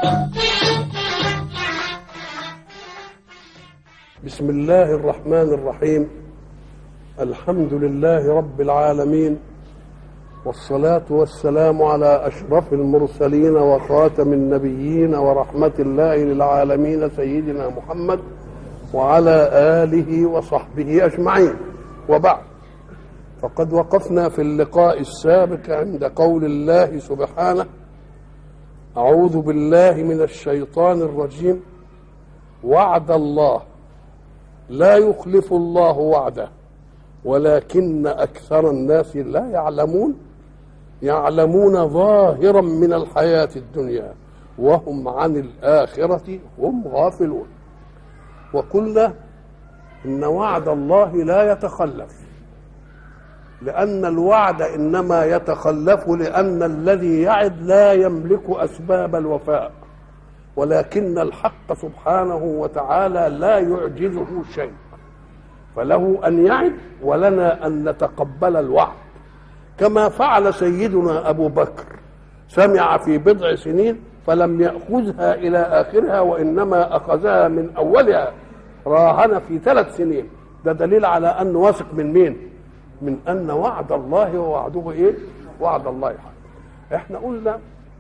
بسم الله الرحمن الرحيم الحمد لله رب العالمين والصلاة والسلام على أشرف المرسلين وخاتم النبيين ورحمة الله للعالمين سيدنا محمد وعلى آله وصحبه أجمعين وبعد فقد وقفنا في اللقاء السابق عند قول الله سبحانه أعوذ بالله من الشيطان الرجيم وعد الله لا يخلف الله وعده ولكن اكثر الناس لا يعلمون يعلمون ظاهرا من الحياه الدنيا وهم عن الاخره هم غافلون وقلنا ان وعد الله لا يتخلف لان الوعد انما يتخلف لان الذي يعد لا يملك اسباب الوفاء ولكن الحق سبحانه وتعالى لا يعجزه شيء فله ان يعد ولنا ان نتقبل الوعد كما فعل سيدنا ابو بكر سمع في بضع سنين فلم ياخذها الى اخرها وانما اخذها من اولها راهن في ثلاث سنين ده دليل على انه واثق من مين من ان وعد الله ووعده ايه وعد الله حق احنا قلنا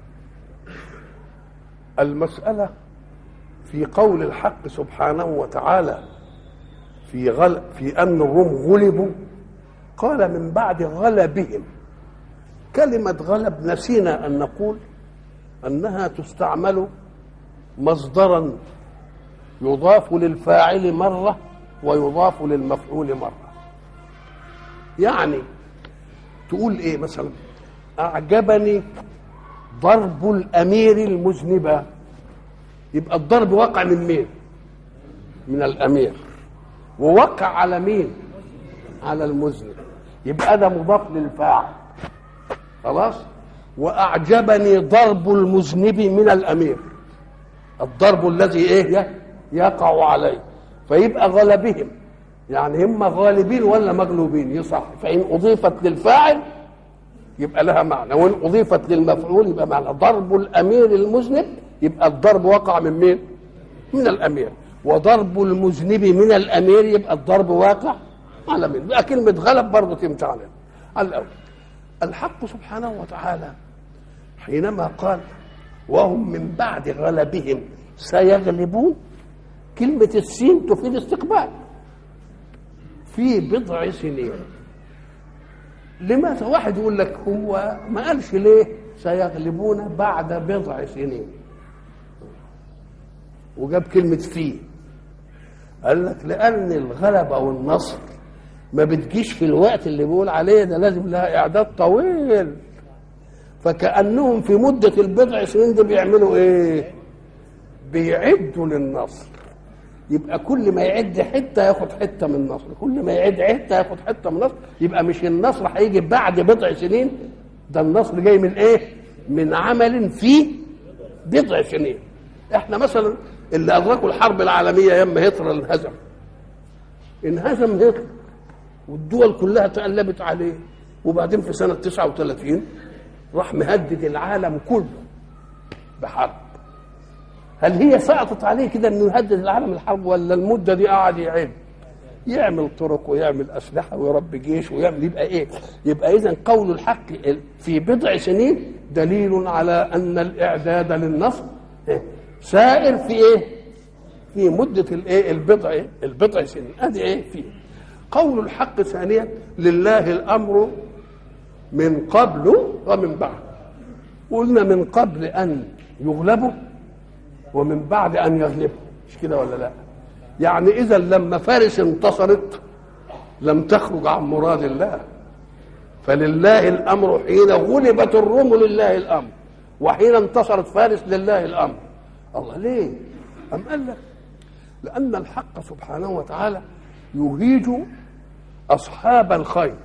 المسألة في قول الحق سبحانه وتعالى في غل في أن الروم غلبوا قال من بعد غلبهم كلمة غلب نسينا أن نقول أنها تستعمل مصدرا يضاف للفاعل مرة ويضاف للمفعول مرة يعني تقول إيه مثلا أعجبني ضرب الامير المذنبه يبقى الضرب وقع من مين من الامير ووقع على مين على المذنب يبقى ده مضاف للفاعل خلاص واعجبني ضرب المذنب من الامير الضرب الذي ايه يقع عليه فيبقى غلبهم يعني هم غالبين ولا مغلوبين يصح فان اضيفت للفاعل يبقى لها معنى وان اضيفت للمفعول يبقى معنى ضرب الامير المذنب يبقى الضرب وقع من مين من الامير وضرب المذنب من الامير يبقى الضرب واقع على مين بقى كلمه غلب برضه تمشي على على الاول الحق سبحانه وتعالى حينما قال وهم من بعد غلبهم سيغلبون كلمة السين تفيد استقبال في بضع سنين لماذا واحد يقول لك هو ما قالش ليه سيغلبون بعد بضع سنين وجاب كلمة فيه قال لك لأن الغلبة والنصر ما بتجيش في الوقت اللي بيقول عليه ده لازم لها إعداد طويل فكأنهم في مدة البضع سنين دي بيعملوا إيه؟ بيعدوا للنصر يبقى كل ما يعد حته ياخد حته من النصر كل ما يعد حته ياخد حته من النصر يبقى مش النصر هيجي بعد بضع سنين ده النصر جاي من ايه من عمل في بضع سنين احنا مثلا اللي ادركوا الحرب العالميه ياما هتلر انهزم انهزم هتلر والدول كلها تقلبت عليه وبعدين في سنه 39 راح مهدد العالم كله بحرب هل هي سقطت عليه كده انه يهدد العالم الحرب ولا المده دي قعد يعد يعمل طرق ويعمل اسلحه ويربي جيش ويعمل يبقى ايه؟ يبقى اذا قول الحق في بضع سنين دليل على ان الاعداد للنصر سائر في ايه؟ في مده الايه؟ البضع البضع سنين ادي ايه فيه؟ قول الحق ثانيا لله الامر من قبل ومن بعد قلنا من قبل ان يغلبوا ومن بعد ان يغلبوا مش كده ولا لا يعني اذا لما فارس انتصرت لم تخرج عن مراد الله فلله الامر حين غلبت الروم لله الامر وحين انتصرت فارس لله الامر الله ليه ام قال لك لان الحق سبحانه وتعالى يهيج اصحاب الخير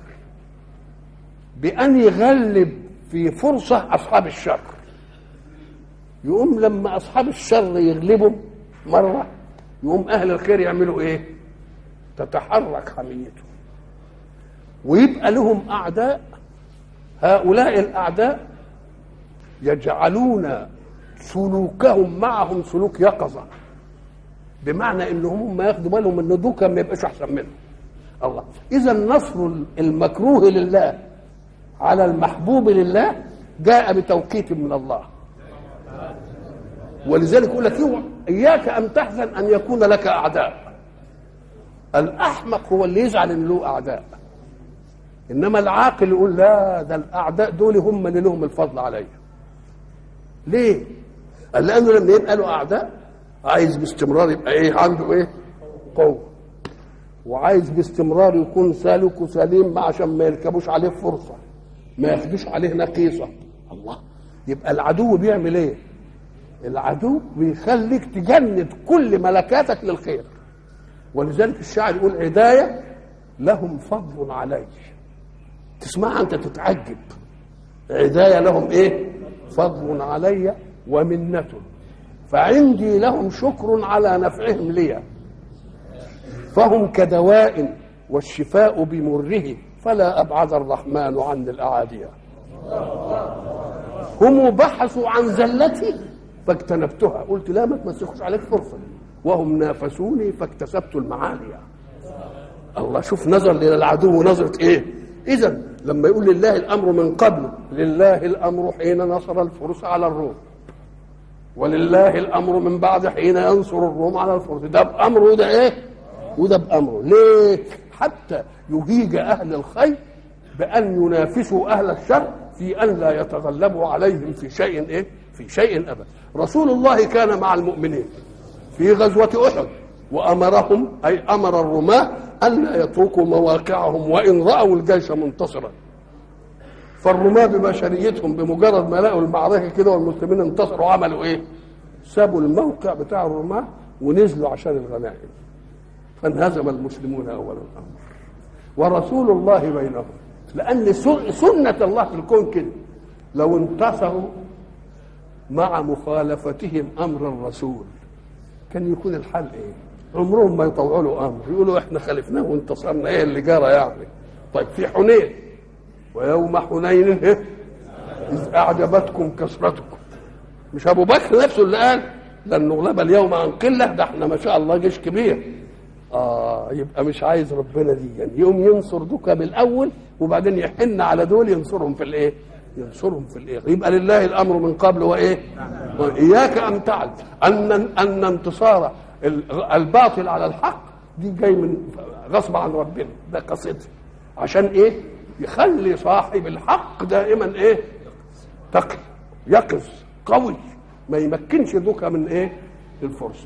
بان يغلب في فرصه اصحاب الشر يقوم لما اصحاب الشر يغلبوا مره يقوم اهل الخير يعملوا ايه تتحرك حميتهم ويبقى لهم اعداء هؤلاء الاعداء يجعلون سلوكهم معهم سلوك يقظه بمعنى انهم هم ياخدوا بالهم ان دوكا ما يبقاش احسن منهم الله اذا النصر المكروه لله على المحبوب لله جاء بتوقيت من الله ولذلك يقول لك اياك ان تحزن ان يكون لك اعداء الاحمق هو اللي يزعل ان له اعداء انما العاقل يقول لا ده الاعداء دول هم اللي لهم الفضل عليا ليه قال لانه لما يبقى له اعداء عايز باستمرار يبقى ايه عنده ايه قوه وعايز باستمرار يكون سالك وسليم عشان ما يركبوش عليه فرصه ما ياخدوش عليه نقيصه الله يبقى العدو بيعمل ايه العدو بيخليك تجند كل ملكاتك للخير ولذلك الشاعر يقول عداية لهم فضل علي تسمعها انت تتعجب عداية لهم ايه فضل علي ومنة فعندي لهم شكر على نفعهم لي فهم كدواء والشفاء بمره فلا أبعد الرحمن عن الأعادية هم بحثوا عن زلتي فاجتنبتها قلت لا ما تمسكوش عليك فرصة وهم نافسوني فاكتسبت المعالي الله شوف نظر للعدو نظرة ايه اذا لما يقول لله الامر من قبل لله الامر حين نصر الفرس على الروم ولله الامر من بعد حين ينصر الروم على الفرس ده بامره وده ايه وده بامره ليه حتى يهيج اهل الخير بان ينافسوا اهل الشر في ان لا يتغلبوا عليهم في شيء ايه في شيء ابدا رسول الله كان مع المؤمنين في غزوة أحد وأمرهم أي أمر الرماة ألا يتركوا مواقعهم وإن رأوا الجيش منتصرا فالرماة ببشريتهم بمجرد ما لقوا المعركة كده والمسلمين انتصروا عملوا إيه؟ سابوا الموقع بتاع الرماة ونزلوا عشان الغنائم فانهزم المسلمون أول الأمر ورسول الله بينهم لأن سنة الله في الكون كده لو انتصروا مع مخالفتهم أمر الرسول كان يكون الحل ايه عمرهم ما يطوعوا له امر يقولوا احنا خالفناه وانتصرنا ايه اللي جرى يعني طيب في حنين ويوم حنين إيه؟ اذ اعجبتكم كثرتكم مش ابو بكر نفسه اللي قال لن نغلب اليوم عن قله ده احنا ما شاء الله جيش كبير اه يبقى مش عايز ربنا دي يعني يوم ينصر دوكا بالاول وبعدين يحن على دول ينصرهم في الايه ينصرهم في الايه يبقى لله الامر من قبل وايه واياك ان تعلم ان ان انتصار الباطل على الحق دي جاي من غصب عن ربنا ده قصيده عشان ايه يخلي صاحب الحق دائما ايه تقي يقظ قوي ما يمكنش دوكا من ايه الفرصه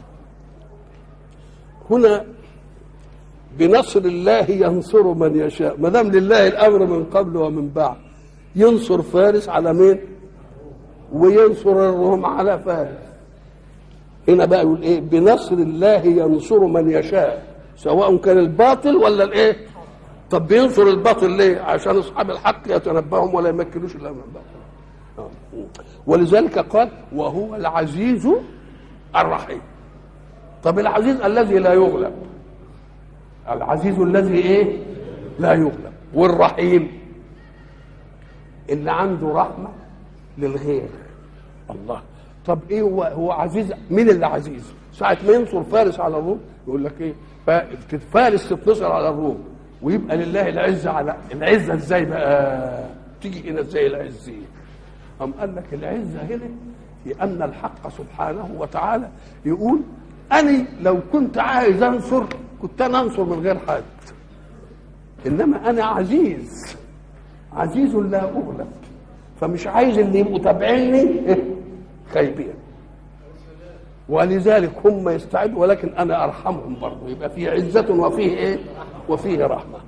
هنا بنصر الله ينصر من يشاء ما دام لله الامر من قبل ومن بعد ينصر فارس على مين وينصر الروم على فارس هنا بقى يقول ايه بنصر الله ينصر من يشاء سواء كان الباطل ولا الايه طب بينصر الباطل ليه عشان اصحاب الحق يتنبههم ولا يمكنوش الا من الباطل ولذلك قال وهو العزيز الرحيم طب العزيز الذي لا يغلب العزيز الذي ايه لا يغلب والرحيم اللي عنده رحمة للغير الله طب ايه هو هو عزيز مين اللي عزيز ساعة ما ينصر فارس على الروم يقول لك ايه فارس تتنصر على الروم ويبقى لله العزة على العزة ازاي بقى تيجي هنا ازاي العزة أم قال لك العزة هنا في أن الحق سبحانه وتعالى يقول أنا لو كنت عايز أنصر كنت أنا أنصر من غير حد إنما أنا عزيز عزيز لا أغلب فمش عايز اللي يبقوا تابعيني خايبين ولذلك هم يستعدوا ولكن انا ارحمهم برضه يبقى في عزه وفيه ايه وفيه رحمه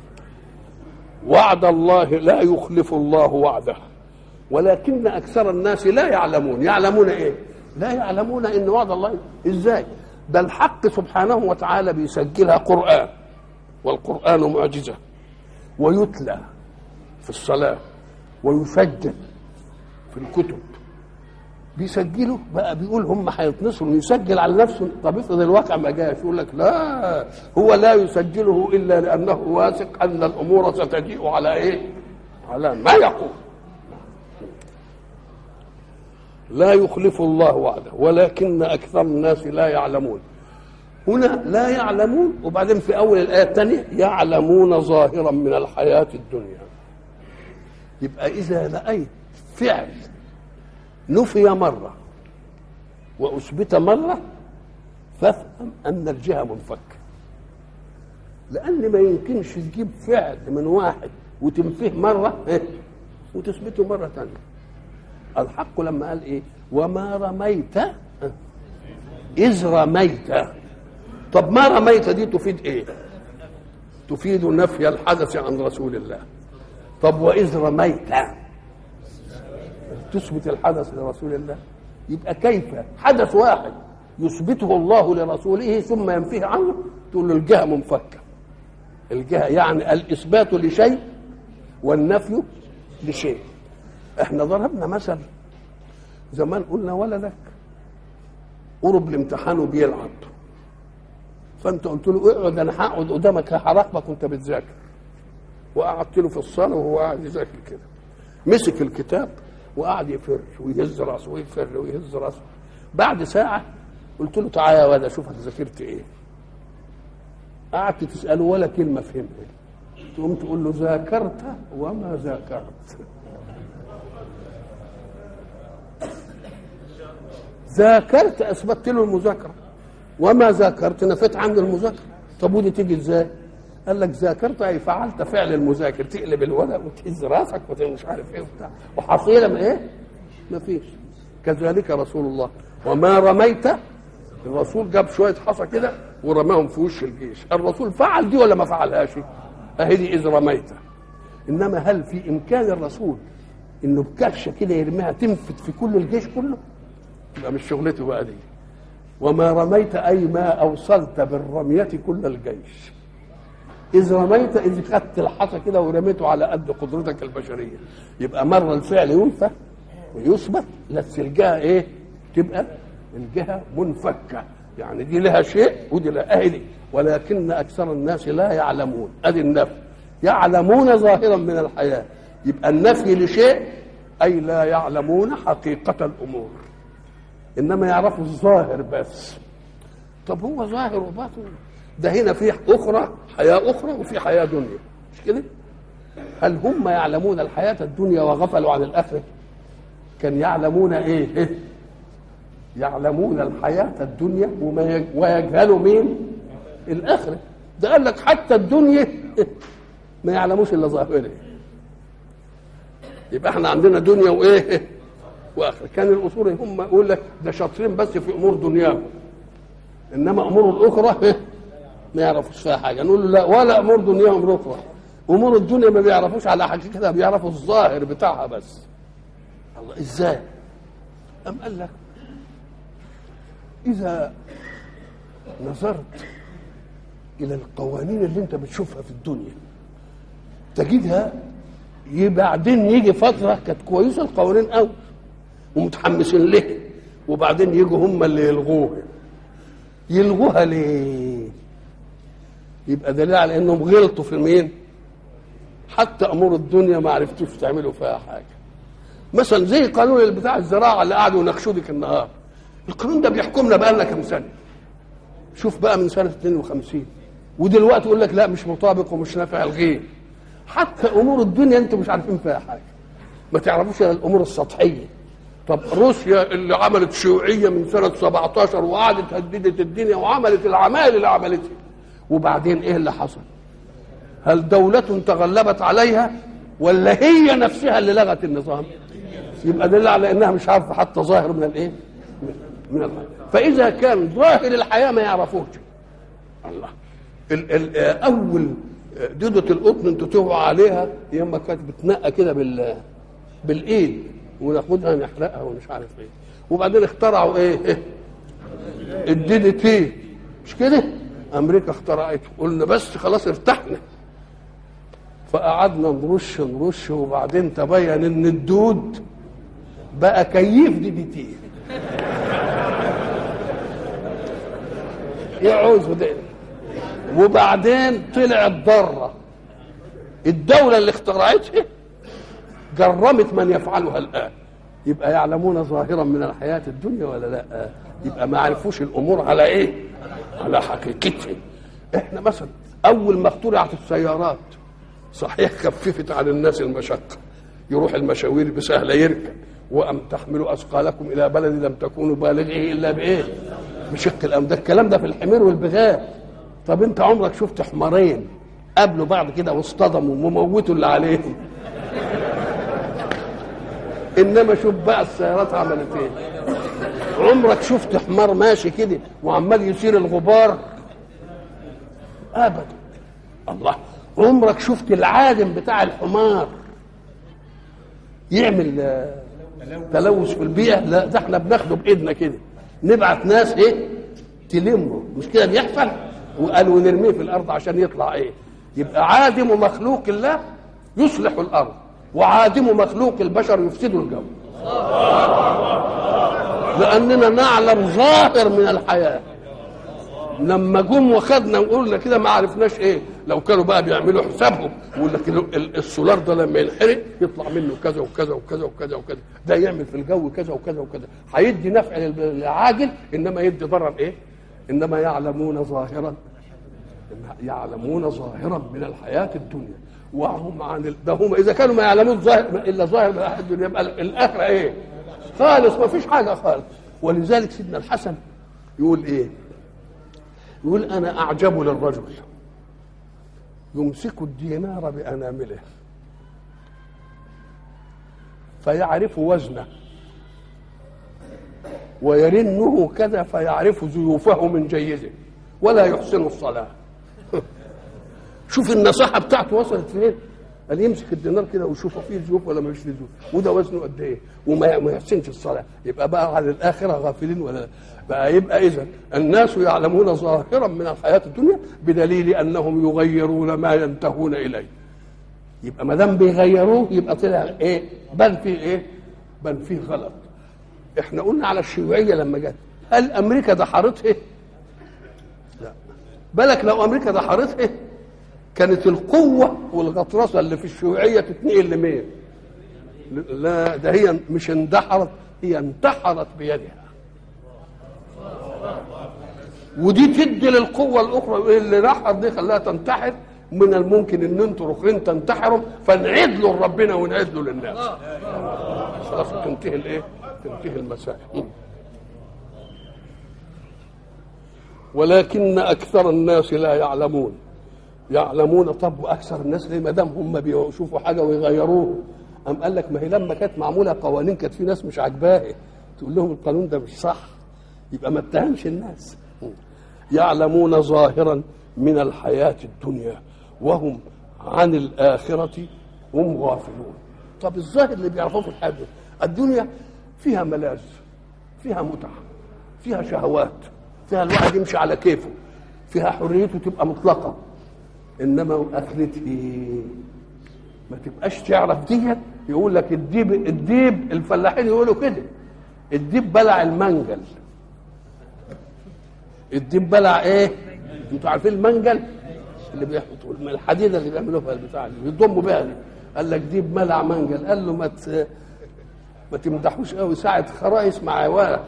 وعد الله لا يخلف الله وعده ولكن اكثر الناس لا يعلمون يعلمون ايه لا يعلمون ان وعد الله ازاي ده الحق سبحانه وتعالى بيسجلها قران والقران معجزه ويتلى في الصلاه ويسجل في الكتب بيسجلوا بقى بيقول هم هيتنصروا يسجل على نفسه طب افرض الواقع ما جاش يقول لك لا هو لا يسجله الا لانه واثق ان الامور ستجيء على ايه؟ على ما يقول لا يخلف الله وعده ولكن اكثر الناس لا يعلمون هنا لا يعلمون وبعدين في اول الايه الثانيه يعلمون ظاهرا من الحياه الدنيا يبقى اذا رايت فعل نفي مره واثبت مره فافهم ان الجهه منفكه لان ما يمكنش تجيب فعل من واحد وتنفيه مره وتثبته مره ثانيه الحق لما قال ايه وما رميت اذ رميت طب ما رميت دي تفيد ايه تفيد نفي الحدث عن رسول الله طب واذ رميت تثبت الحدث لرسول الله يبقى كيف حدث واحد يثبته الله لرسوله ثم ينفيه عنه تقول له الجهه منفكه الجهه يعني الاثبات لشيء والنفي لشيء احنا ضربنا مثل زمان قلنا ولدك قرب الامتحان وبيلعب فانت قلت له اقعد انا هقعد قدامك هراقبك وانت بتذاكر وقعدت له في الصاله وهو قاعد يذاكر كده مسك الكتاب وقعد يفر ويهز راسه ويفر ويهز راسه بعد ساعه قلت له تعالى يا ولد اشوفك ذاكرت ايه قعدت تساله ولا كلمه فهمها تقوم تقول له ذاكرت وما ذاكرت ذاكرت اثبتت له المذاكره وما ذاكرت نفيت عنه المذاكره طب ودي تيجي ازاي؟ قال لك ذاكرت اي فعلت فعل المذاكر تقلب الورق وتهز راسك ومش عارف ايه وبتاع وحصيله من ايه؟ ما فيش كذلك رسول الله وما رميت الرسول جاب شويه حصى كده ورماهم في وش الجيش الرسول فعل دي ولا ما فعلهاش؟ اهي دي اذ رميت انما هل في امكان الرسول انه بكبشه كده يرميها تنفت في كل الجيش كله؟ يبقى مش شغلته بقى دي وما رميت اي ما اوصلت بالرميه كل الجيش اذ رميت اذ خدت الحصى كده ورميته على قد قدرتك البشريه يبقى مره الفعل ينفى ويثبت بس الجهه ايه تبقى الجهه منفكه يعني دي لها شيء ودي لها اهلي ولكن اكثر الناس لا يعلمون ادي النفي يعلمون ظاهرا من الحياه يبقى النفي لشيء اي لا يعلمون حقيقه الامور انما يعرفوا الظاهر بس طب هو ظاهر وباطن ده هنا في اخرى حياه اخرى وفي حياه دنيا مش كده هل هم يعلمون الحياه الدنيا وغفلوا عن الاخره كان يعلمون ايه يعلمون الحياه الدنيا وما ويجهلوا مين الاخره ده قال لك حتى الدنيا ما يعلموش الا ظاهره يبقى احنا عندنا دنيا وايه واخره كان الاصول هم يقول لك ده شاطرين بس في امور دنياهم انما امور الاخرى ما يعرفوش فيها حاجه نقول له لا ولا امور دنياهم الاخرى امور الدنيا ما بيعرفوش على حقيقتها بيعرفوا الظاهر بتاعها بس الله ازاي ام قال لك اذا نظرت الى القوانين اللي انت بتشوفها في الدنيا تجدها بعدين يجي فتره كانت كويسه القوانين قوي ومتحمسين لها وبعدين يجوا هم اللي يلغوها يلغوها ليه يبقى دليل على انهم غلطوا في مين حتى امور الدنيا ما عرفتوش تعملوا فيها حاجه مثلا زي قانون بتاع الزراعه اللي قعدوا يناقشوه ديك النهار القانون ده بيحكمنا بقى لنا كام سنه شوف بقى من سنه 52 ودلوقتي يقول لك لا مش مطابق ومش نافع الغيه حتى امور الدنيا انتم مش عارفين فيها حاجه ما تعرفوش الا الامور السطحيه طب روسيا اللي عملت شيوعيه من سنه 17 وقعدت هددت الدنيا وعملت العمال اللي عملتها وبعدين ايه اللي حصل؟ هل دولة تغلبت عليها ولا هي نفسها اللي لغت النظام؟ يبقى دليل على انها مش عارفه حتى ظاهر من الايه؟ من الحياة. فاذا كان ظاهر الحياه ما يعرفوش الله ال ال اول دودة القطن انتوا تقعوا عليها ياما كانت بتنقى كده بال بالايد وناخدها نحرقها ومش عارف ايه وبعدين اخترعوا ايه الدي دي تي مش كده امريكا اخترعته قلنا بس خلاص ارتحنا فقعدنا نرش نرش وبعدين تبين ان الدود بقى كيف دي دي تي يعوز ده وبعدين طلعت ضاره الدوله اللي اخترعتها جرمت من يفعلها الان يبقى يعلمون ظاهرا من الحياه الدنيا ولا لا يبقى ما عرفوش الامور على ايه على حقيقتها احنا مثلا اول ما اخترعت السيارات صحيح خففت عن الناس المشقه يروح المشاوير بسهله يركب وأم تحملوا أثقالكم إلى بلد لم تكونوا بالغيه إلا بإيه؟ بشق الأم ده الكلام ده في الحمير والبغال طب أنت عمرك شفت حمارين قابلوا بعض كده واصطدموا وموتوا اللي عليهم إنما شوف بقى السيارات عملت إيه؟ عمرك شفت حمار ماشي كده وعمال يثير الغبار؟ أبدا الله عمرك شفت العادم بتاع الحمار يعمل تلوث في البيئه لا ده احنا بناخده بايدنا كده نبعت ناس ايه تلمه مش كده بيحصل وقالوا نرميه في الارض عشان يطلع ايه يبقى عادم مخلوق الله يصلح الارض وعادم مخلوق البشر يفسد الجو لاننا نعلم ظاهر من الحياه لما جم وخدنا وقلنا كده ما عرفناش ايه لو كانوا بقى بيعملوا حسابهم ويقول لك السولار ده لما ينحرق يطلع منه كذا وكذا وكذا وكذا وكذا ده يعمل في الجو كذا وكذا وكذا هيدي نفع للعاجل انما يدي ضرر ايه؟ انما يعلمون ظاهرا يعلمون ظاهرا من الحياه الدنيا وهم عن ال... ده هم اذا كانوا ما يعلمون ظاهر الا ظاهر من الحياه الدنيا يبقى الاخره ايه؟ خالص ما فيش حاجه خالص ولذلك سيدنا الحسن يقول ايه؟ يقول انا اعجب للرجل يمسك الدينار بانامله فيعرف وزنه ويرنه كذا فيعرف زيوفه من جيده ولا يحسن الصلاه شوف النصيحه بتاعته وصلت فين قال يمسك الدينار كده ويشوفه فيه زيوف ولا مش فيه زيوف وده وزنه قد ايه وما يحسنش الصلاه يبقى بقى على الاخره غافلين ولا لا بقى يبقى اذا الناس يعلمون ظاهرا من الحياه الدنيا بدليل انهم يغيرون ما ينتهون اليه يبقى ما دام بيغيروه يبقى طلع ايه بان فيه ايه بان فيه غلط احنا قلنا على الشيوعيه لما جت هل امريكا دحرتها لا بالك لو امريكا دحرتها كانت القوه والغطرسه اللي في الشيوعيه تتنقل لمين لا ده هي مش اندحرت هي انتحرت بيدها ودي تدي للقوة الأخرى اللي راحت دي خلاها تنتحر من الممكن ان انتوا الاخرين تنتحروا فنعيد له لربنا ونعيد له للناس خلاص تنتهي الايه؟ تنتهي المسائل ولكن اكثر الناس لا يعلمون يعلمون طب واكثر الناس ليه ما دام هم بيشوفوا حاجه ويغيروه أم قال لك ما هي لما كانت معموله قوانين كانت في ناس مش عاجباها تقول لهم القانون ده مش صح يبقى ما اتهمش الناس يعلمون ظاهرا من الحياة الدنيا وهم عن الآخرة هم غافلون طب الظاهر اللي بيعرفوه في الحياة الدنيا فيها ملاذ فيها متعة فيها شهوات فيها الواحد يمشي على كيفه فيها حريته تبقى مطلقة إنما آخرته ما تبقاش تعرف ديت يقول لك الديب الديب الفلاحين يقولوا كده الديب بلع المنجل الديب بلع ايه؟ انتوا عارفين المنجل اللي بيحطوا الحديده اللي بيعملوها في البتاع دي بيضموا بيها دي قال لك ديب ملع منجل قال له ما ت... ما تمدحوش قوي ساعه خرايس مع عوالة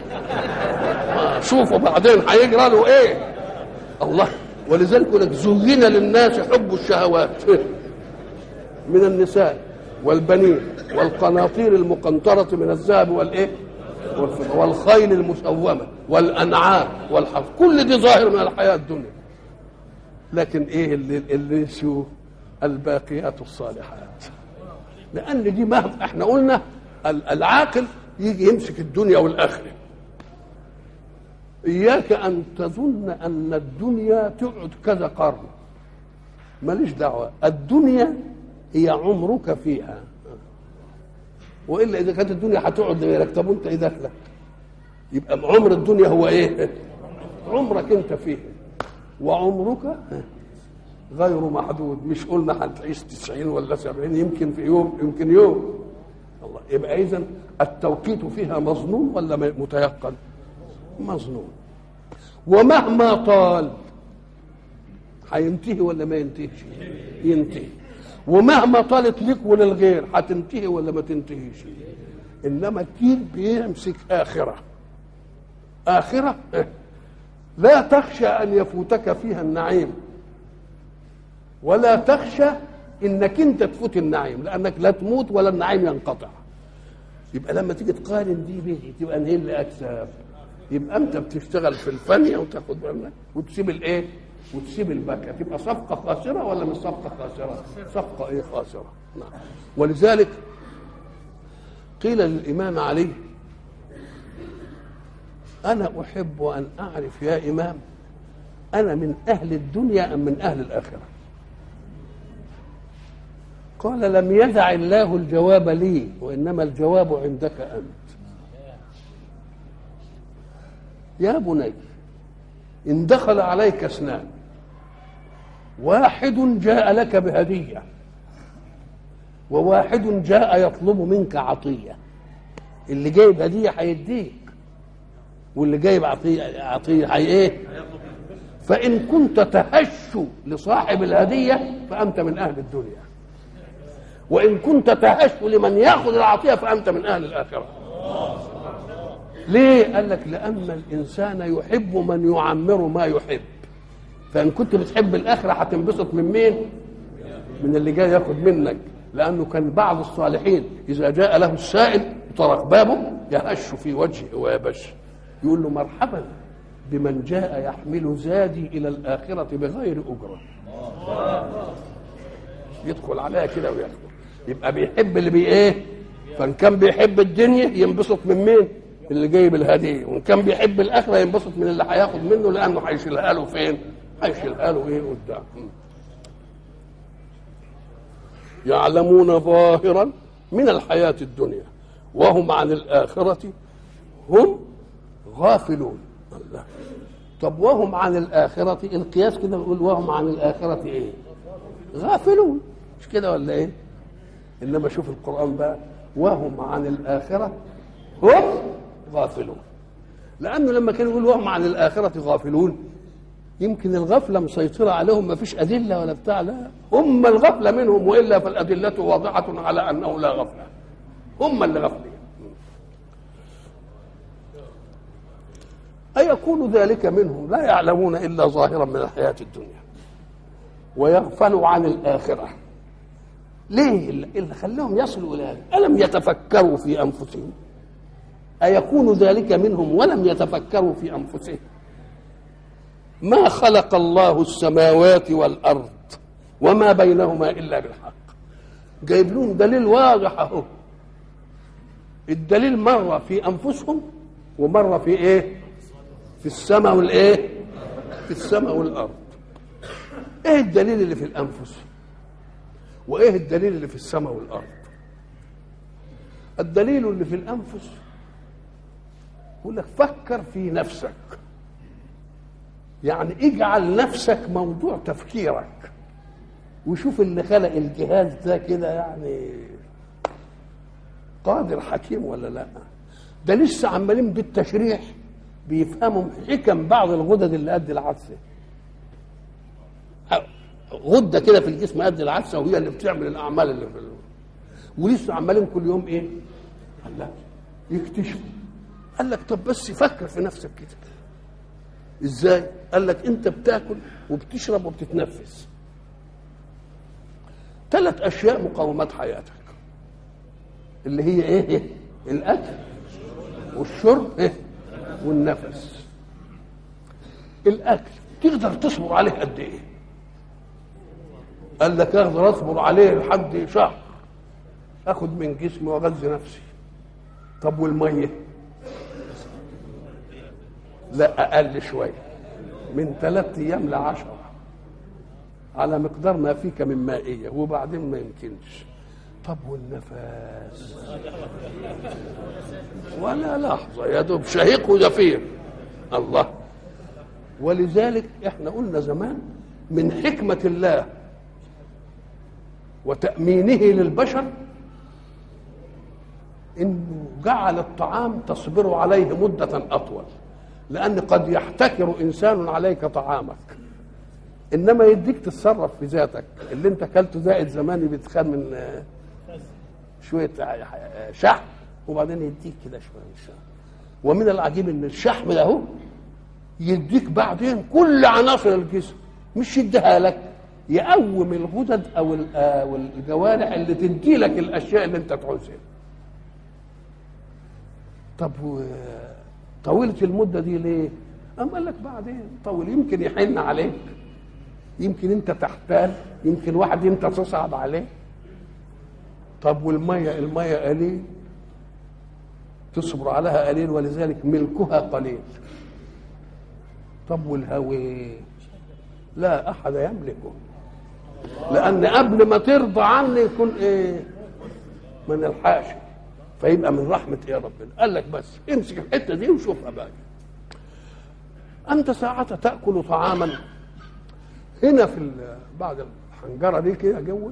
شوفوا بعدين هيجرى له ايه؟ الله ولذلك يقول لك زين للناس حب الشهوات من النساء والبنين والقناطير المقنطرة من الذهب والإيه؟ والفضة والخيل المسومة والأنعام والحرث كل دي ظاهر من الحياة الدنيا لكن إيه اللي, اللي شو الباقيات الصالحات لأن دي مهما احنا قلنا العاقل يجي يمسك الدنيا والآخرة إياك أن تظن أن الدنيا تقعد كذا قرن ماليش دعوة الدنيا هي عمرك فيها والا اذا كانت الدنيا هتقعد لغيرك طب وانت ايه دخلك؟ يبقى عمر الدنيا هو ايه؟ عمرك انت فيه وعمرك غير محدود مش قلنا هتعيش 90 ولا 70 يمكن في يوم يمكن يوم الله يبقى اذا التوقيت فيها مظنون ولا متيقن؟ مظنون ومهما طال هينتهي ولا ما ينتهيش؟ ينتهي ومهما طالت لك وللغير هتنتهي ولا ما تنتهيش انما الدين بيمسك اخره اخره لا تخشى ان يفوتك فيها النعيم ولا تخشى انك انت تفوت النعيم لانك لا تموت ولا النعيم ينقطع يبقى لما تيجي تقارن دي به تبقى انهي اللي اكسب يبقى انت بتشتغل في الفنيه وتاخد بالك وتسيب الايه وتسيب البكا تبقى صفقه خاسره ولا مش صفقه خاسره صفقه ايه خاسره نعم ولذلك قيل للامام علي انا احب ان اعرف يا امام انا من اهل الدنيا ام من اهل الاخره قال لم يدع الله الجواب لي وانما الجواب عندك انت يا بني ان دخل عليك اثنان واحد جاء لك بهديه وواحد جاء يطلب منك عطيه اللي جايب هديه هيديك واللي جايب عطيه عطيه هي ايه فان كنت تهش لصاحب الهديه فانت من اهل الدنيا وان كنت تهش لمن ياخذ العطيه فانت من اهل الاخره ليه قال لك لان الانسان يحب من يعمر ما يحب فان كنت بتحب الاخره هتنبسط من مين من اللي جاي ياخد منك لانه كان بعض الصالحين اذا جاء له السائل طرق بابه يهش في وجهه ويبش يقول له مرحبا بمن جاء يحمل زادي الى الاخره بغير اجره يدخل عليها كده وياخد يبقى بيحب اللي بي ايه فان كان بيحب الدنيا ينبسط من مين اللي جايب الهديه وان كان بيحب الاخره ينبسط من اللي هياخد منه لانه هيشيلها له فين هيشيلها له ايه قدام يعلمون ظاهرا من الحياه الدنيا وهم عن الاخره هم غافلون الله طب وهم عن الآخرة القياس كده بيقول وهم عن الآخرة إيه؟ غافلون مش كده ولا إيه؟ إنما شوف القرآن بقى وهم عن الآخرة هم غافلون لأنه لما كان يقول وهم عن الآخرة غافلون يمكن الغفلة مسيطرة عليهم ما فيش أدلة ولا بتاع لا هم الغفلة منهم وإلا فالأدلة واضحة على أنه لا غفلة هم اللي غفلين أيكون ذلك منهم لا يعلمون إلا ظاهرا من الحياة الدنيا ويغفلوا عن الآخرة ليه اللي خلاهم يصلوا إلى هذا ألم يتفكروا في أنفسهم أيكون ذلك منهم ولم يتفكروا في أنفسهم ما خلق الله السماوات والأرض وما بينهما إلا بالحق جايب لهم دليل واضح أهو الدليل مرة في أنفسهم ومرة في إيه في السماء والايه في السماء والارض ايه الدليل اللي في الانفس وايه الدليل اللي في السماء والارض الدليل اللي في الانفس يقول لك فكر في نفسك يعني اجعل نفسك موضوع تفكيرك وشوف اللي خلق الجهاز ده كده يعني قادر حكيم ولا لا ده لسه عمالين بالتشريح بيفهموا حكم بعض الغدد اللي قد العدسه غده كده في الجسم قد العدسه وهي اللي بتعمل الاعمال اللي في الوجه. ولسه عمالين كل يوم ايه؟ قال لك يكتشفوا قال لك طب بس فكر في نفسك كده ازاي؟ قال لك انت بتاكل وبتشرب وبتتنفس ثلاث اشياء مقومات حياتك اللي هي ايه؟ الاكل والشرب إيه؟ والنفس الاكل تقدر تصبر عليه قد ايه قال لك اقدر اصبر عليه لحد شهر اخد من جسمي واغذي نفسي طب والميه لا اقل شويه من ثلاثة ايام لعشرة على مقدار ما فيك من مائيه وبعدين ما يمكنش طب والنفس ولا لحظة يا دوب شهيق وزفير الله ولذلك احنا قلنا زمان من حكمة الله وتأمينه للبشر انه جعل الطعام تصبر عليه مدة أطول لأن قد يحتكر إنسان عليك طعامك إنما يديك تتصرف في ذاتك اللي أنت أكلته زائد زماني بيتخان من شويه شحم وبعدين يديك كده شويه شويه ومن العجيب ان الشحم ده هو يديك بعدين كل عناصر الجسم مش يديها لك يقوم الغدد او ال- أو الجوارح اللي تدي لك الاشياء اللي انت تعوزها طب و- طولت المده دي ليه؟ أم قال لك بعدين طول يمكن يحن عليك يمكن انت تحتال يمكن واحد انت تصعب عليه طب والميه الميه قليل تصبر عليها قليل ولذلك ملكها قليل طب والهوي لا احد يملكه لان قبل ما ترضى عني يكون ايه ما نلحقش فيبقى من رحمه ايه ربنا قال لك بس امسك الحته دي وشوفها بقى انت ساعة تاكل طعاما هنا في ال- بعد الحنجره دي كده جوه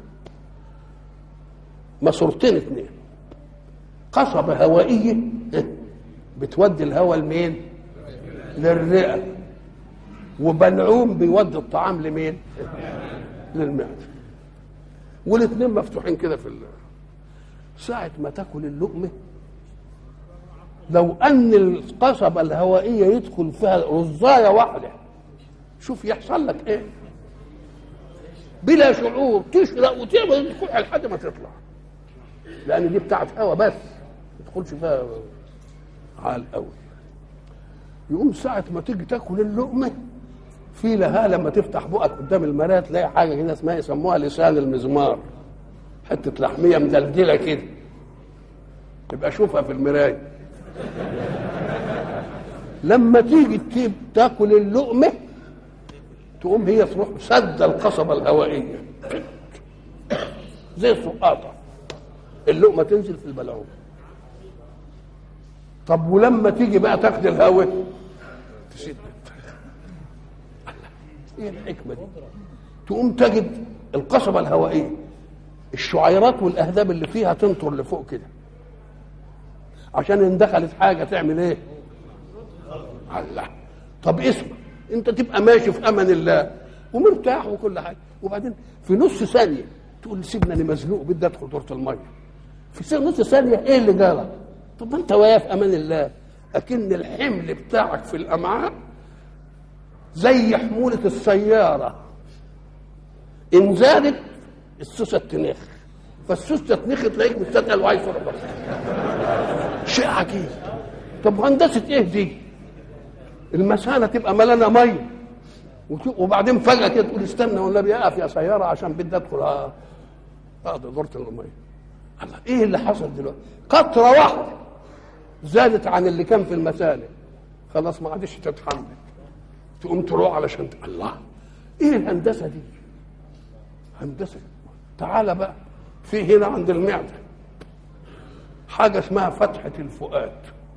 ماسورتين اتنين قصبة هوائية بتودي الهواء لمين؟ للرئة وبلعوم بيودي الطعام لمين؟ للمعدة والاثنين مفتوحين كده في ال- ساعة ما تاكل اللقمة لو أن القصبة الهوائية يدخل فيها رزاية واحدة شوف يحصل لك إيه؟ بلا شعور تشرق وتعمل تكح لحد ما تطلع لان دي بتاعت هوا بس ما تدخلش فيها على الاول يقوم ساعة ما تيجي تاكل اللقمة في لها لما تفتح بقك قدام المراية تلاقي حاجة كده اسمها يسموها لسان المزمار حتة لحمية مدلدلة كده تبقى شوفها في المراية لما تيجي تجيب تاكل اللقمة تقوم هي تروح سد القصبة الهوائية زي السقاطة اللقمة تنزل في البلعوم طب ولما تيجي بقى تاخد الهواء تسد ايه الحكمة دي تقوم تجد القصبة الهوائية الشعيرات والأهداب اللي فيها تنطر لفوق كده عشان ان دخلت حاجة تعمل ايه الله طب اسمع انت تبقى ماشي في امان الله ومرتاح وكل حاجه وبعدين في نص ثانيه تقول سيبنا انا مزنوق بدي ادخل دورة الميه في سنة نص ثانيه ايه اللي جالك طب ما انت واقف في امان الله اكن الحمل بتاعك في الامعاء زي حمولة السيارة إن زادت السوسة تنخ فالسوسة تنخ تلاقيك مستثقل وعايز تروح بس شيء عجيب طب هندسة إيه دي؟ المثانة تبقى ملانة مية وت- وبعدين فجأة كده تقول استنى والنبي اقف يا سيارة عشان بدي أدخل أ- أقضي دورة المية الله إيه اللي حصل دلوقتي؟ قطرة واحدة زادت عن اللي كان في المثانة خلاص ما عادش تتحمل تقوم تروح علشان ت- الله ايه الهندسه دي هندسه تعالى بقى في هنا عند المعده حاجه اسمها فتحه الفؤاد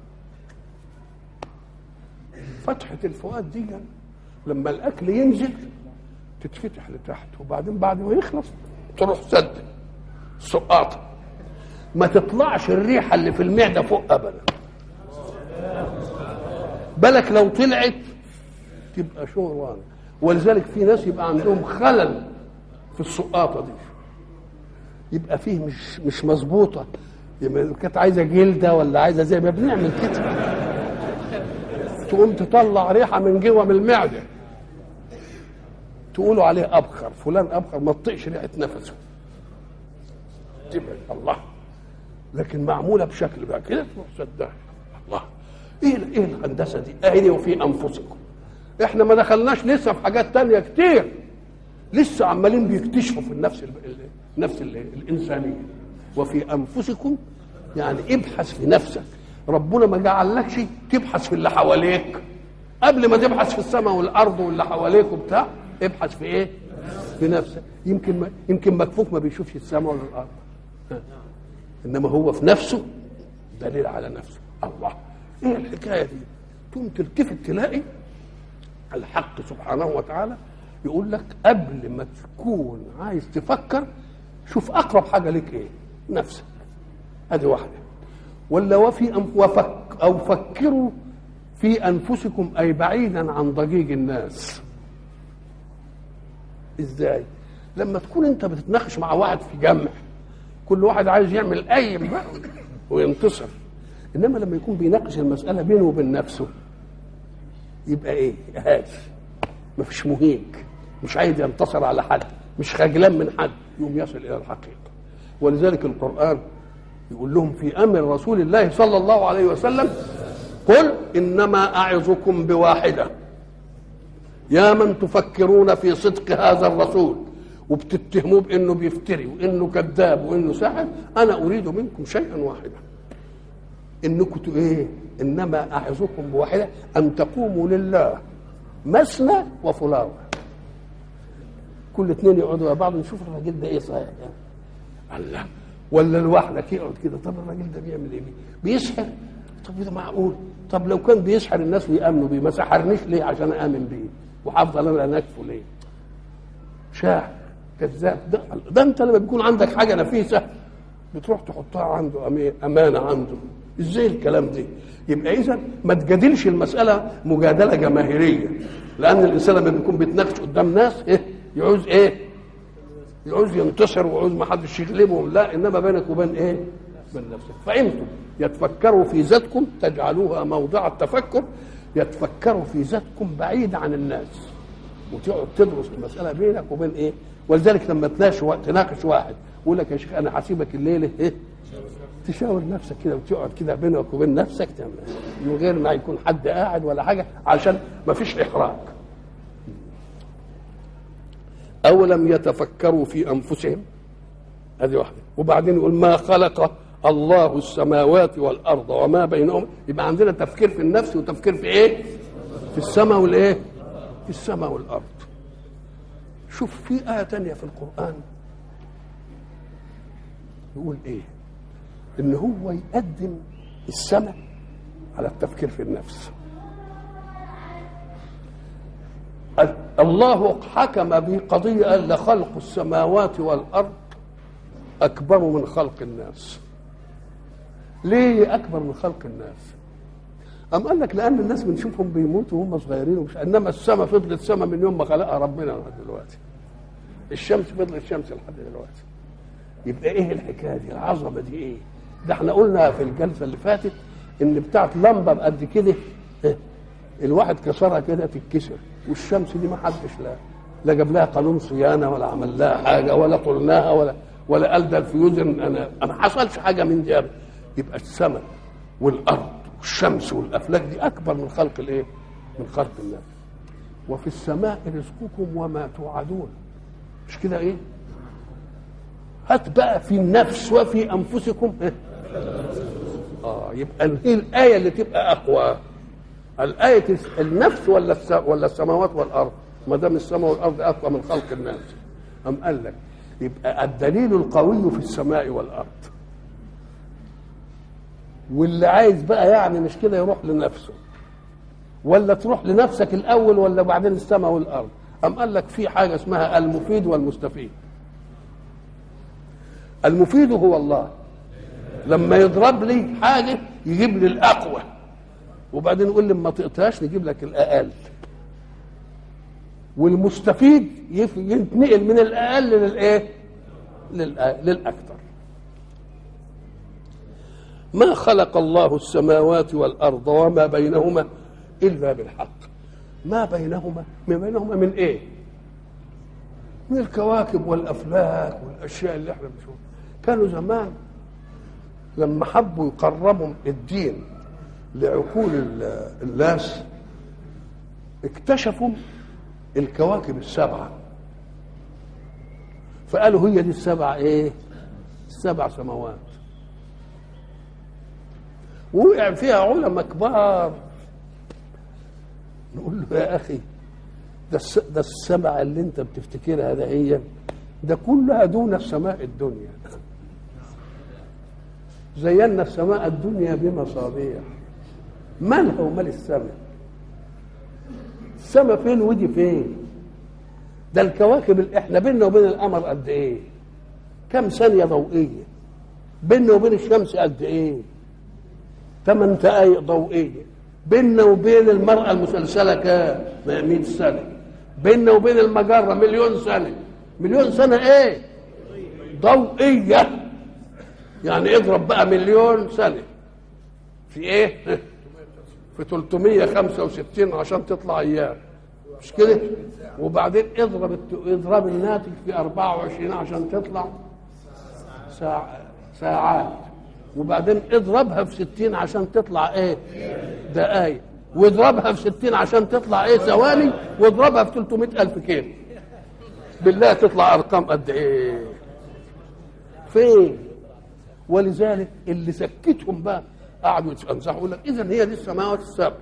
فتحه الفؤاد دي لما الاكل ينزل تتفتح لتحت وبعدين بعد ما يخلص تروح سد سقاطه ما تطلعش الريحه اللي في المعده فوق ابدا بالك لو طلعت تبقى شغلانه ولذلك في ناس يبقى عندهم خلل في السقاطه دي يبقى فيه مش مش مظبوطه يبقى كانت عايزه جلده ولا عايزه زي ما بنعمل كده تقوم تطلع ريحه من جوه من المعده تقولوا عليه ابخر فلان ابخر ما تطيقش ريحه نفسه تبعد الله لكن معموله بشكل بقى كده تروح سدها الله ايه ايه الهندسه دي؟ اهدي وفي انفسكم احنا ما دخلناش لسه في حاجات تانية كتير لسه عمالين بيكتشفوا في النفس ال... ال- النفس ال... الانسانيه وفي انفسكم يعني ابحث في نفسك ربنا ما جعلكش تبحث في اللي حواليك قبل ما تبحث في السماء والارض واللي حواليك وبتاع ابحث في ايه؟ في نفسك يمكن ما يمكن مكفوف ما بيشوفش السماء ولا الارض ها. انما هو في نفسه دليل على نفسه الله ايه الحكايه دي؟ تقوم تلتفت تلاقي الحق سبحانه وتعالى يقول لك قبل ما تكون عايز تفكر شوف اقرب حاجه لك ايه نفسك ادي واحده ولا وفي أنف وفك او فكروا في انفسكم اي بعيدا عن ضجيج الناس ازاي لما تكون انت بتتناقش مع واحد في جمع كل واحد عايز يعمل اي بقى وينتصر انما لما يكون بيناقش المساله بينه وبين نفسه يبقى ايه هاش مفيش مهيج مش عايز ينتصر على حد مش خجلان من حد يوم يصل الى الحقيقه ولذلك القران يقول لهم في امر رسول الله صلى الله عليه وسلم قل انما اعظكم بواحده يا من تفكرون في صدق هذا الرسول وبتتهموه بانه بيفتري وانه كذاب وانه ساحر انا اريد منكم شيئا واحدا انكم ت- ايه انما اعظكم بواحده ان تقوموا لله مثنى وفلاوه كل اثنين يقعدوا مع بعض نشوف الراجل ده ايه صحيح يعني الله ولا لوحدك يقعد كده طب الراجل ده بيعمل ايه بيسحر طب ده معقول طب لو كان بيسحر الناس ويامنوا بيه ما سحرنيش ليه عشان امن بيه وهفضل انا انكفه ليه شاعر كذاب ده, ده انت لما بيكون عندك حاجه نفيسه بتروح تحطها عنده أمي- امانه عنده ازاي الكلام ده يبقى اذا ما تجادلش المساله مجادله جماهيريه لان الانسان لما بيكون بيتناقش قدام ناس ايه يعوز ايه يعوز ينتصر ويعوز ما حدش يغلبهم لا انما بينك وبين ايه بين نفسك فانتم يتفكروا في ذاتكم تجعلوها موضع التفكر يتفكروا في ذاتكم بعيد عن الناس وتقعد تدرس المساله بينك وبين ايه ولذلك لما تناقش تناقش واحد يقول لك يا شيخ انا هسيبك الليله ايه تشاور نفسك كده وتقعد كده بينك وبين نفسك تعمل من غير ما يكون حد قاعد ولا حاجه عشان ما فيش احراج أولم يتفكروا في أنفسهم هذه واحدة وبعدين يقول ما خلق الله السماوات والأرض وما بينهما يبقى عندنا تفكير في النفس وتفكير في إيه؟ في السماء والإيه؟ في السماء والأرض شوف في آية تانية في القرآن يقول إيه؟ إن هو يقدم السماء على التفكير في النفس الله حكم بقضية قال لخلق السماوات والأرض أكبر من خلق الناس ليه أكبر من خلق الناس أم قال لك لأن الناس بنشوفهم بيموتوا وهم صغيرين ومش إنما السماء فضلت سماء من يوم ما خلقها ربنا لحد دلوقتي الشمس فضلت شمس لحد دلوقتي يبقى إيه الحكاية دي العظمة دي إيه ده احنا قلنا في الجلسة اللي فاتت إن بتاعت لمبة بقد كده إيه؟ الواحد كسرها كده تتكسر والشمس دي ما حدش لا لا جاب لها قانون صيانه ولا عمل لها حاجه ولا طلناها ولا ولا قال ده الفيوز انا ما حصلش حاجه من دي أبدا. يبقى السماء والارض والشمس والافلاك دي اكبر من خلق الايه؟ من خلق الناس وفي السماء رزقكم وما توعدون مش كده ايه؟ هات بقى في النفس وفي انفسكم إيه؟ اه يبقى هي الايه اللي تبقى اقوى الآية النفس ولا الس... ولا السماوات والأرض ما دام السماء والأرض أقوى من خلق الناس أم قال لك يبقى الدليل القوي في السماء والأرض واللي عايز بقى يعني مش كده يروح لنفسه ولا تروح لنفسك الأول ولا بعدين السماء والأرض أم قال لك في حاجة اسمها المفيد والمستفيد المفيد هو الله لما يضرب لي حاجة يجيب لي الأقوى وبعدين يقول لي ما تقطعش نجيب لك الاقل والمستفيد يف- ينتقل من الاقل للايه للأ- للاكثر ما خلق الله السماوات والارض وما بينهما الا بالحق ما بينهما ما بينهما من ايه من الكواكب والافلاك والاشياء اللي احنا بنشوفها كانوا زمان لما حبوا يقربوا الدين لعقول ال- الناس اكتشفوا الكواكب السبعة فقالوا هي دي السبع ايه السبع سماوات وقع فيها علماء كبار نقول له يا اخي ده الس- ده السبعة اللي انت بتفتكرها ده هي ده كلها دون السماء الدنيا زينا السماء الدنيا بمصابيح مالها ومال السماء السماء فين ودي فين ده الكواكب اللي احنا بيننا وبين القمر قد ايه كم ثانية ضوئية بيننا وبين الشمس قد ايه ثمان دقايق ضوئية بيننا وبين المرأة المسلسلة كام 100 سنة بيننا وبين المجرة مليون سنة مليون سنة ايه ضوئية يعني اضرب بقى مليون سنة في ايه في 365 عشان تطلع ايام مش كده وبعدين اضرب الت- اضرب الناتج في 24 عشان تطلع ساعة ساعات وبعدين اضربها في 60 عشان تطلع ايه دقايق واضربها في 60 عشان تطلع ايه ثواني واضربها في 300 الف كيلو بالله تطلع ارقام قد ايه فين ولذلك اللي سكتهم بقى قعدوا يتنزحوا يقول لك اذا هي دي السماوات السبع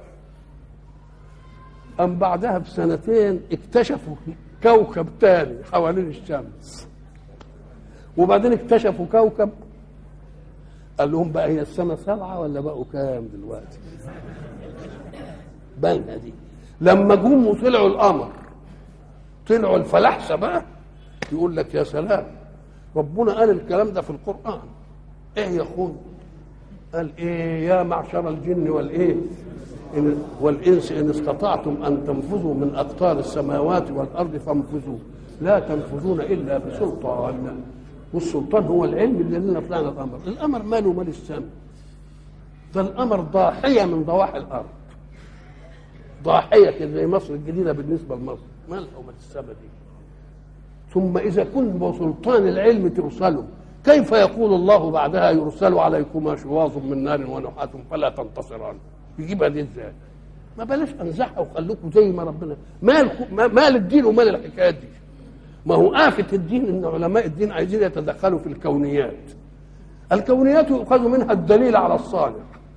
أم بعدها بسنتين اكتشفوا كوكب تاني حوالين الشمس وبعدين اكتشفوا كوكب قال لهم بقى هي السنة سبعة ولا بقوا كام دلوقتي باينة دي لما جم وطلعوا القمر طلعوا الفلاحسة بقى يقول لك يا سلام ربنا قال الكلام ده في القرآن ايه يا اخوان قال ايه يا معشر الجن والايه إن والانس ان استطعتم ان تنفذوا من اقطار السماوات والارض فانفذوا لا تنفذون الا بسلطان والسلطان هو العلم اللي لنا طلعنا الامر الامر ماله مال السماء ده الامر ضاحيه من ضواحي الارض ضاحيه كده زي مصر الجديده بالنسبه لمصر مالها ومال السماء دي ثم اذا كنت بسلطان العلم ترسلوا كيف يقول الله بعدها يرسل عليكما شواظ من نار ونحات فلا تنتصران يجيبها دي ازاي ما بلاش انزعها وخلوكم زي ما ربنا مال مال الدين ومال الحكايات دي ما هو آفة الدين ان علماء الدين عايزين يتدخلوا في الكونيات الكونيات يؤخذ منها الدليل على الصانع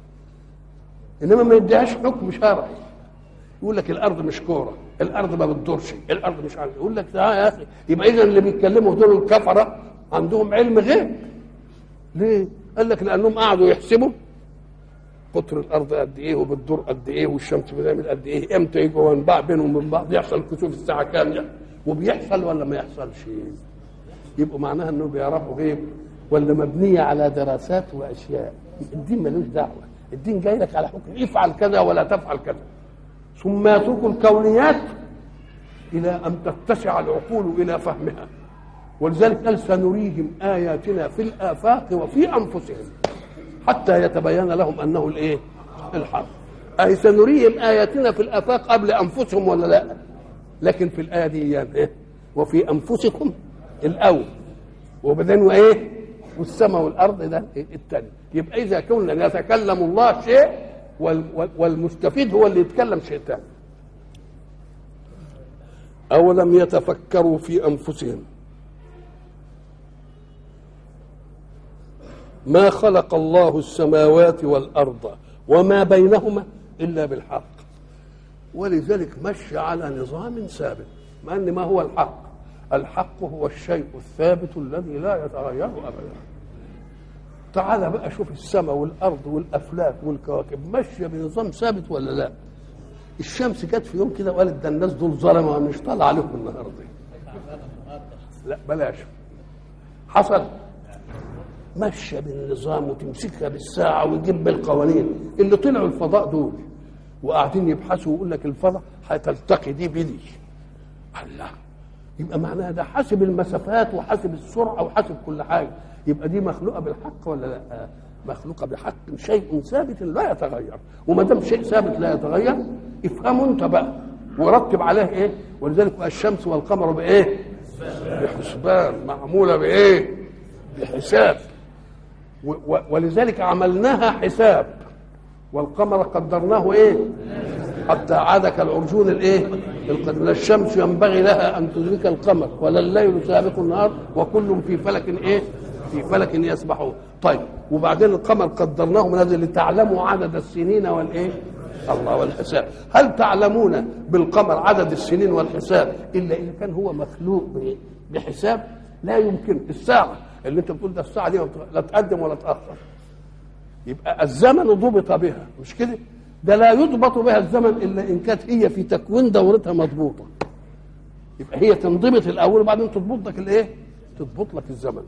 انما ما يديهاش حكم شرعي يقول لك الارض مش كوره الارض ما بتدورش الارض مش عارف يقول لك اه يا اخي يبقى اذا اللي بيتكلموا دول الكفره عندهم علم غيب ليه قال لك لانهم قعدوا يحسبوا قطر الارض قد ايه وبتدور قد ايه والشمس بتعمل قد ايه امتى يجوا ينباع بينهم وبين بعض يحصل كسوف الساعه كام يعني وبيحصل ولا ما يحصلش يبقوا معناها انه بيعرفوا غيب ولا مبنيه على دراسات واشياء الدين ملوش دعوه الدين جاي لك على حكم افعل كذا ولا تفعل كذا ثم يترك الكونيات الى ان تتسع العقول الى فهمها ولذلك قال سنريهم اياتنا في الافاق وفي انفسهم حتى يتبين لهم انه الايه الحق اي سنريهم اياتنا في الافاق قبل انفسهم ولا لا لكن في الايه دي يعني ايه وفي انفسكم الاول وبعدين وايه والسماء والارض ده الثاني يبقى اذا كنا يتكلم الله شيء والمستفيد هو اللي يتكلم شيء ثاني اولم يتفكروا في انفسهم ما خلق الله السماوات والارض وما بينهما الا بالحق ولذلك مشى على نظام ثابت مع ان ما هو الحق الحق هو الشيء الثابت الذي لا يتغير ابدا تعال بقى شوف السماء والارض والافلاك والكواكب ماشيه بنظام ثابت ولا لا الشمس جت في يوم كده وقالت ده الناس دول ظلمه مش طالع عليهم النهارده لا بلاش حصل ماشيه بالنظام وتمسكها بالساعه ويجيب بالقوانين اللي طلعوا الفضاء دول وقاعدين يبحثوا ويقول لك الفضاء هتلتقي دي بدي الله يبقى معناها ده حاسب المسافات وحاسب السرعه وحاسب كل حاجه يبقى دي مخلوقه بالحق ولا لا مخلوقه بحق شيء ثابت لا يتغير وما دام شيء ثابت لا يتغير افهمه انت بقى ورتب عليه ايه ولذلك الشمس والقمر بايه بحسبان معموله بايه بحساب ولذلك عملناها حساب والقمر قدرناه ايه حتى عاد كالعرجون الايه القدر لا الشمس ينبغي لها ان تدرك القمر ولا الليل سابق النهار وكل في فلك ايه في فلك يسبحون طيب وبعدين القمر قدرناه من هذا لتعلموا عدد السنين والايه الله والحساب هل تعلمون بالقمر عدد السنين والحساب الا اذا كان هو مخلوق بحساب لا يمكن الساعه اللي انت بتقول ده الساعه دي لا تقدم ولا تاخر يبقى الزمن ضبط بها مش كده ده لا يضبط بها الزمن الا ان كانت هي في تكوين دورتها مضبوطه يبقى هي تنضبط الاول وبعدين تضبط لك الايه تضبط لك الزمن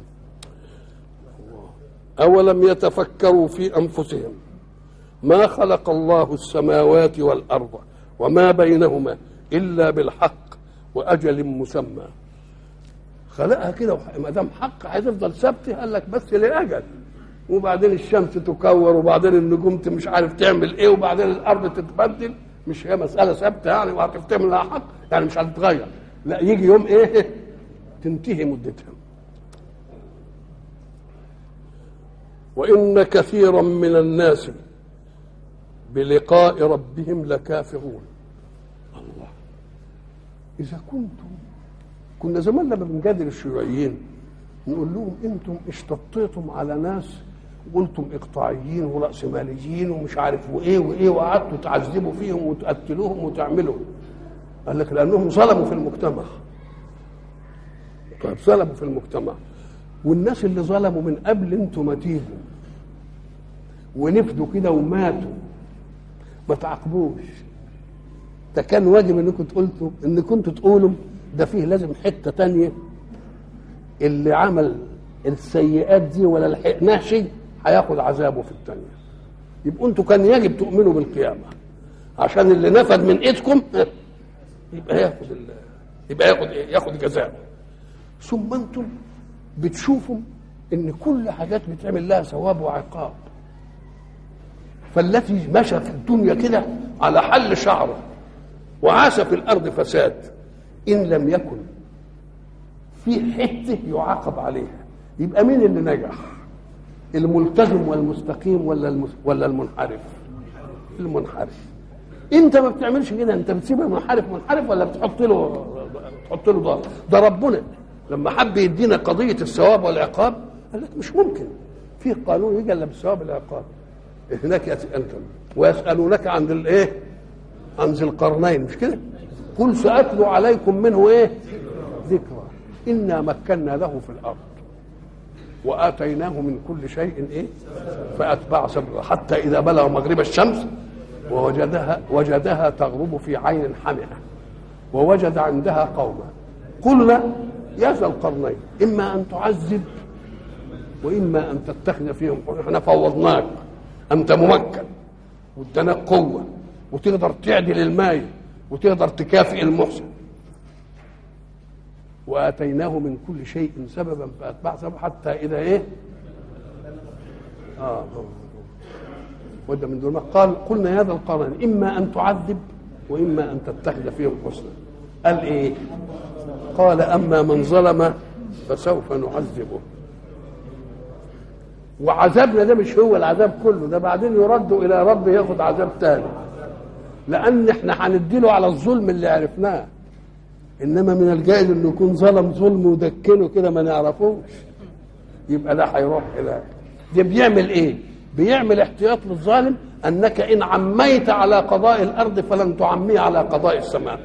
اولم يتفكروا في انفسهم ما خلق الله السماوات والارض وما بينهما الا بالحق واجل مسمى خلقها كده ما دام حق هتفضل ثابته قال لك بس لاجل وبعدين الشمس تكور وبعدين النجوم مش عارف تعمل ايه وبعدين الارض تتبدل مش هي مساله ثابته يعني وهتفتح لها حق يعني مش هتتغير لا يجي يوم ايه تنتهي مدتها وان كثيرا من الناس بلقاء ربهم لكافرون الله اذا كنتم كنا زمان لما بنجادل الشيوعيين نقول لهم انتم اشتطيتم على ناس وقلتم اقطاعيين وراسماليين ومش عارف وايه وايه وقعدتوا تعذبوا فيهم وتقتلوهم وتعملوا قال لك لانهم ظلموا في المجتمع طيب ظلموا في المجتمع والناس اللي ظلموا من قبل انتم ما تيجوا ونفدوا كده وماتوا ما تعاقبوش ده كان واجب انكم تقولوا ان كنتوا تقولوا ده فيه لازم حته تانية اللي عمل السيئات دي ولا لحقناه شيء هياخد عذابه في الثانيه يبقوا انتوا كان يجب تؤمنوا بالقيامه عشان اللي نفد من ايدكم يبقى ياخد ال... يبقى ياخد ايه؟ ياخد جزاء ثم انتم بتشوفوا ان كل حاجات بتعمل لها ثواب وعقاب فالتي مشى في الدنيا كده على حل شعره وعاش في الارض فساد ان لم يكن في حته يعاقب عليها يبقى مين اللي نجح الملتزم والمستقيم ولا المس... ولا المنحرف المنحرف انت ما بتعملش كده انت بتسيب المنحرف منحرف ولا بتحط له تحط له ضرر ده ربنا لما حب يدينا قضيه الثواب والعقاب قال لك مش ممكن في قانون يجي الا بالثواب والعقاب هناك انت ويسالونك عن الايه عن ذي القرنين مش كده قل ساتلو عليكم منه ايه ذكرى انا مكنا له في الارض واتيناه من كل شيء ايه فاتبع سببا حتى اذا بلغ مغرب الشمس ووجدها وجدها تغرب في عين حمئه ووجد عندها قوما قلنا يا ذا القرنين اما ان تعذب واما ان تتخذ فيهم احنا فوضناك انت ممكن وادانا قوه وتقدر تعدل الماء وتقدر تكافئ المحسن واتيناه من كل شيء سببا فاتبع سببا حتى اذا ايه اه وده من دون قال قلنا يا ذا القرن اما ان تعذب واما ان تتخذ فيهم حسنا قال ايه قال اما من ظلم فسوف نعذبه وعذابنا ده مش هو العذاب كله ده بعدين يرد الى ربه ياخد عذاب تاني لان احنا هنديله على الظلم اللي عرفناه انما من الجائز انه يكون ظلم ظلم ودكنه كده ما نعرفوش يبقى ده هيروح هناك ده بيعمل ايه بيعمل احتياط للظالم انك ان عميت على قضاء الارض فلن تعميه على قضاء السماء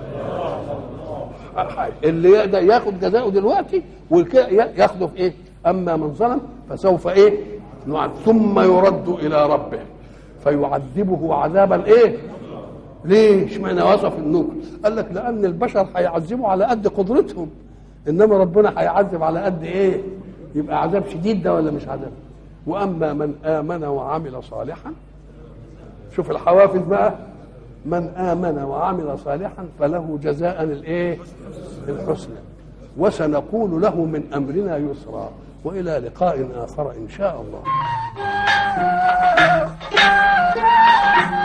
اللي يقدر ياخد جزاؤه دلوقتي ياخده في ايه اما من ظلم فسوف ايه ثم يرد الى ربه فيعذبه عذابا ايه ليه اشمعنى وصف النكر قال لك لان البشر هيعذبوا على قد قدرتهم انما ربنا هيعذب على قد ايه يبقى عذاب شديد ده ولا مش عذاب واما من امن وعمل صالحا شوف الحوافز بقى من امن وعمل صالحا فله جزاء الايه الحسنى وسنقول له من امرنا يسرا والى لقاء اخر ان شاء الله